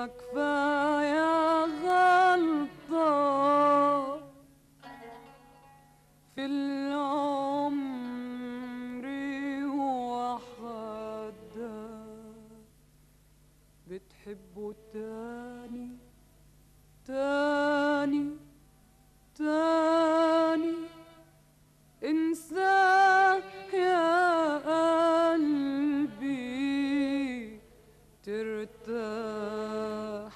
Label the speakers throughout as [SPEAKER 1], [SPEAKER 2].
[SPEAKER 1] ما كفاية غلطة في العمر وحدة بتحبه تاني تاني تاني انساه يا قلبي ترتاح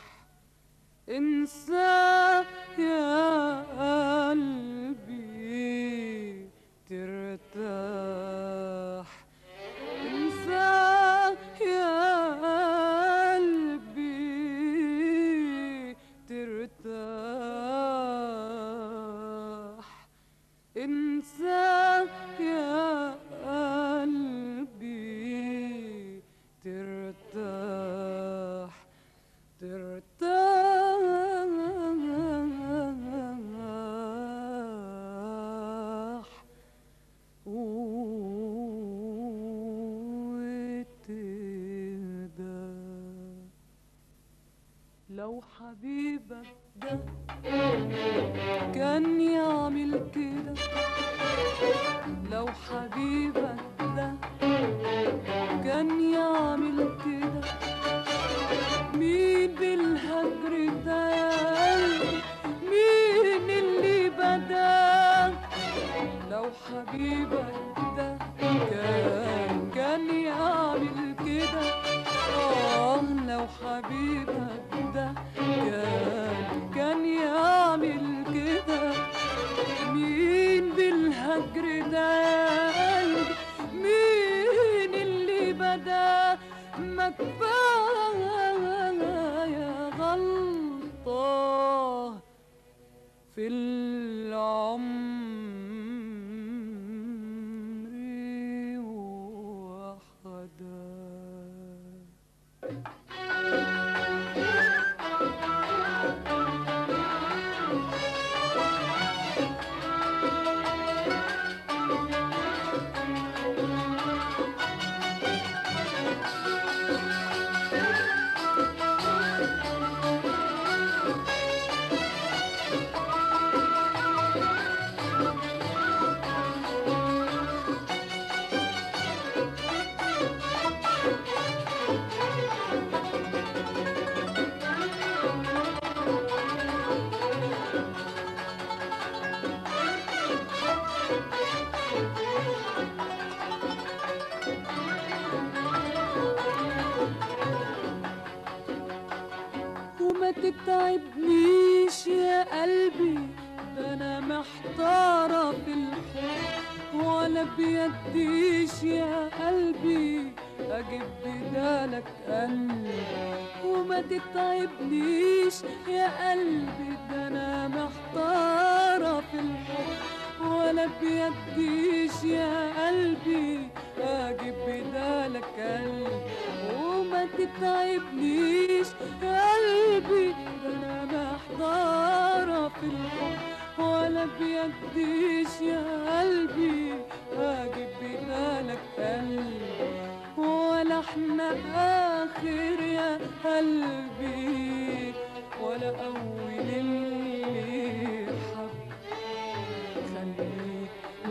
[SPEAKER 1] انساه يا قلبي ترتاح انساه يا قلبي ترتاح انساه يا قلبي ترتاح ترتاح وتهدى لو حبيبك ده كان يعمل كده لو حبيبك ده كان يعمل كده مين بالهجر ده يا قلبي مين اللي بدا لو حبيبك ده كان كان يعمل كده آه لو حبيبك ده كان كان يعمل كده مين بالهجر ده يا قلبي مين اللي بدا ما كفاية غلطة في العمر وحدها وما تتعبنيش يا قلبي ده انا محتارة في الحب ولا بيديش يا قلبي اجيب بدالك قلبي وما تتعبنيش يا قلبي ده انا محتارة في الحب ولا بيديش يا قلبي اجيب بدالك قلبي وما تتعبنيش يا قلبي ده انا محتارة في الحب ولا بيديش يا قلبي اجيب بدالك قلبي ولا احنا اخر يا قلبي ولا اول اللي حب خليك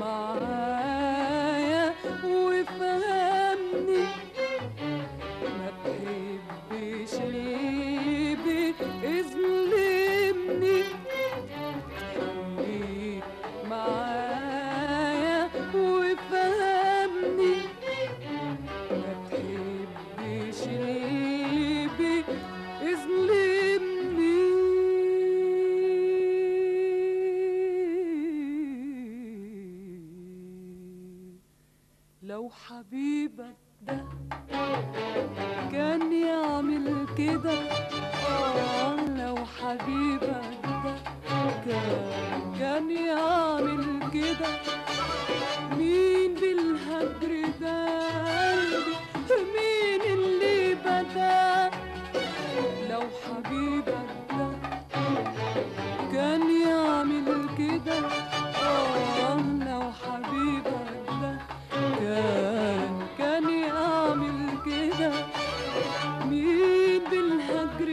[SPEAKER 1] معايا وفهمني ما تحبش ليه بتظلمني خليك معايا وفهمني ما تحبش ليه بتظلمني لو حبيبك ده كان يعمل كده آه لو حبيبك ده كان كان يعمل كده مين بالهجر ده قلبي مين اللي بدا لو حبيبك ده كان يعمل كده آه لو حبيبك ده كان كان يعمل كده مين بالهجر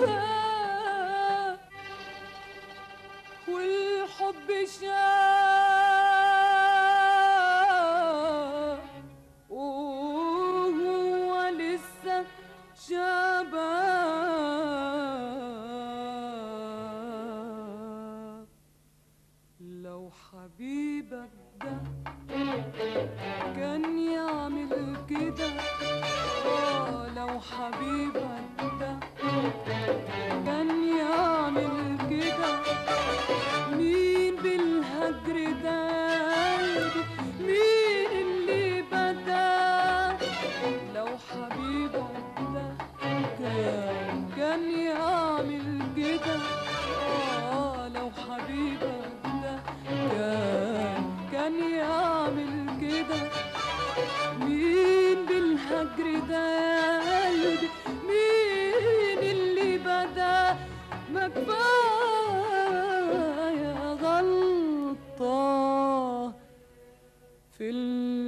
[SPEAKER 1] والحب شاب وهو لسه شباب لو حبيبك ده كان يعمل كده آه لو حبيبك ده كان يعمل كده مين بالهجر ده مين اللي بدا لو حبيبك ده كان كان يعمل كده آه لو حبيبك ده كان كان يعمل كده مين بالهجر ده قلبي مين اللي بدا ما كفايه غلطه في